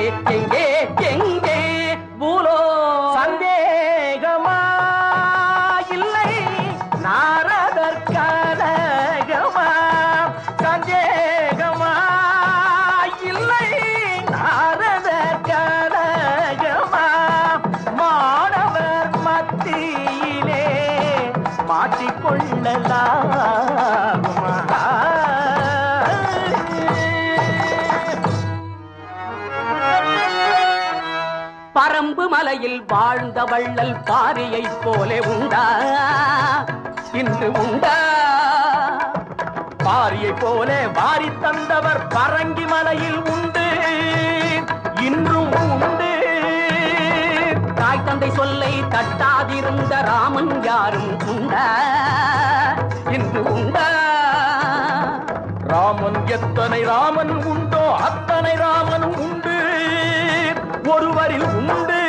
எங்கே எங்கே பூலோ சந்தேகமா இல்லை நாரதர் கனகமா சந்தேகமா இல்லை நாரதர் கனகமா மாணவர் மத்தியிலே மாட்டிக்கொள்ளலாகுமா பரம்பு மலையில் வாழ்ந்த வள்ளல் பாரியைப் போலே உண்டா இன்று உண்டா பாரியை போல வாரி தந்தவர் பரங்கி மலையில் உண்டு இன்றும் உண்டு தாய் தந்தை சொல்லை தட்டாதிருந்த ராமன் யாரும் உண்டா இன்று உண்டா ராமன் எத்தனை ராமன் உண்டோ அத்தனை ராமனும் உண்டு ஒருவரில் உண்டு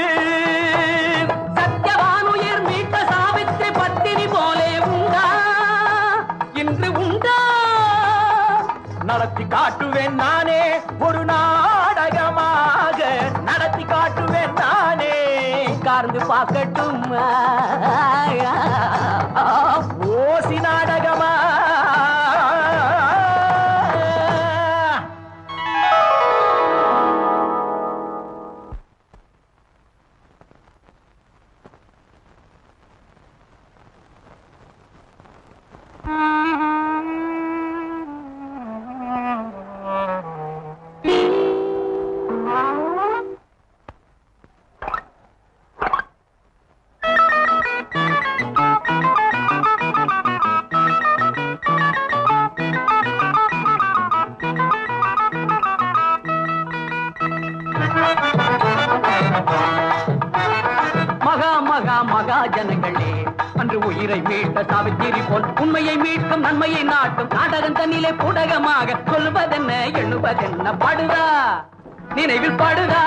சத்யவானுயர் மீட்ட சாவித்திரி பத்தினி போலே உண்டா இன்று உண்டா நடத்தி காட்டுவேன் நானே ஒரு நாடகமாக நடத்தி காட்டுவேன் நானே உட்கார்ந்து பார்க்கட்டும் ஓசி நாடகமா மகா மகா மகா ஜனங்களே அன்று உயிரை மீட்ட சாவித்திரி போல் உண்மையை மீட்கும் நன்மையை நாட்டும் நாடகம் தன்னிலே புடகமாக சொல்வதென்ன எழுவதென்ன படுதா நினைவில் படுதா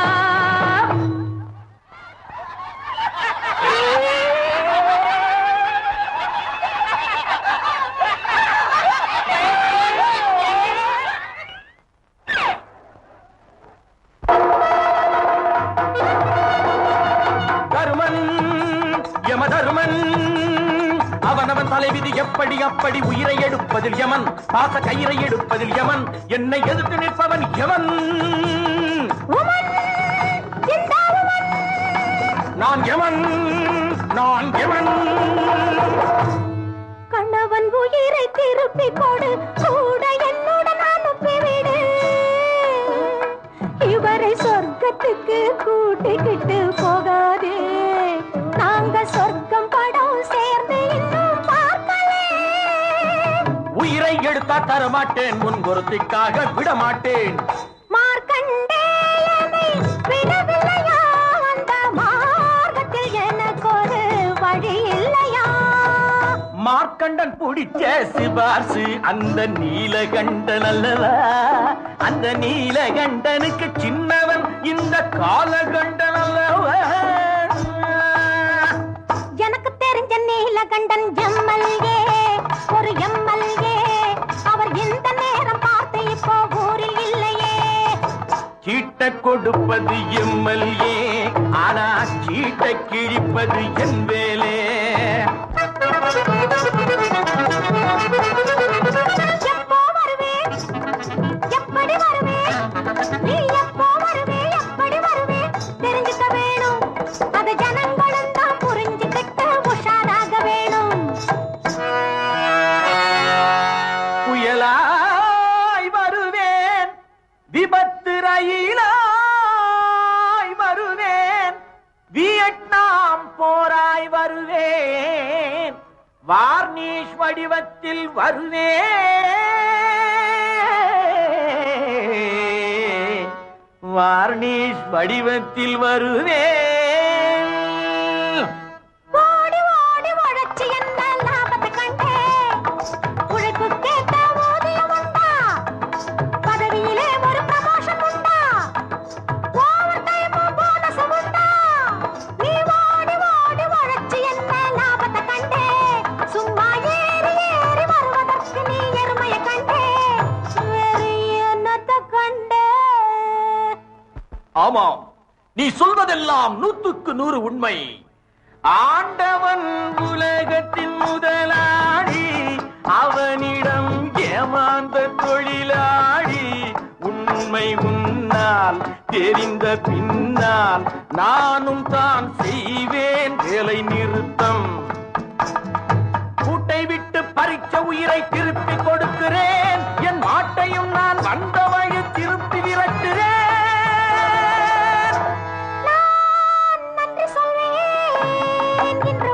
தருமன் யம தருமன் அவனவன் தலைவிதி எப்படி அப்படி உயிரை எடுப்பதில் யமன் பாச கயிறை எடுப்பதில் யமன் என்னை எதிர்த்து நிற்பவன் யமன் நான் யமன் நான் யமன் கணவன் உயிரை திருப்பி கொடு கூட என்னுடன் அனுப்பிவிடு இவரை சொர்க்கத்துக்கு கூட்டிக்கிட்டு போகாதே நாங்க சொர்க்கம் படம் சேர்ந்து இன்னும் பார்க்கலே உயிரை எடுத்தா தரமாட்டேன் முன் பொருத்திக்காக விட மாட்டேன் மார்க்கண்டேயனை விடவில்லையா அந்த மார்க்கத்தில் எனக்கு ஒரு வழி இல்லையா மார்க்கண்டன் பிடிச்ச சிபார்சு அந்த நீலகண்டன் அல்லவா அந்த நீலகண்டனுக்கு சின்னவன் இந்த காலகண்டன் அல்லவா எனக்கு தெரிஞ்ச நீலகண்டன் எம்எல்ஏ ஒரு எம்எல்ஏ அவர் இந்த நேரம் பார்த்து இப்போ ஊரில் இல்லையே சீட்ட கொடுப்பது எம்எல்ஏ ஆனா சீட்ட கிழிப்பது என் வேலே எப்போ வருவே எப்படி வருவே நீ எப்போ வருவே எப்படி வருவே தெரிஞ்சுக்க வேணும் அது ஜனங்களும் தான் புரிஞ்சுக்கிட்டு உஷாராக வேணும் புயலாய் வருவேன் விபத்து ரயிலாய் வருவேன் வியட்நாம் போராய் வருவேன் வார்னிஷ் வடிவத்தில் வருவேன் வார்னிஷ் வடிவத்தில் வருவேன் ஓடி ஓடி உழைச்சு என்ன லாபத்தை கண்டே உழைப்பு கேட்ட ஊதியம் உண்டா பதவியிலே ஒரு ப்ரமோஷன் உண்டா ஓவர் டைம் போனஸ் உண்டா நீ ஓடி ஓடி உழைச்சு என்ன லாபத்தை கண்டே சும்மா ஏறி ஏறி வருவதற்கு நீ எருமையை கண்டே வேறு என்னத்தை கண்டே ஆமாம் நீ சொல்வதெல்லாம் நூத்துக்கு நூறு உண்மை ஆண்டவன் உலகத்தின் முதலாளி அவனிடம் ஏமாந்த தொழிலாளி உண்மை உன்னால் தெரிந்த பின்னால் நானும் தான் செய்வேன் வேலை நிறுத்தம் கூட்டை விட்டு பறிச்ச உயிரை திருப்பி கொடுக்கிறேன் என் மாட்டையும் நான் வந்த வழி திருப்பி விரட்டுறேன் நான் நன்றி சொல்வேன் இன்று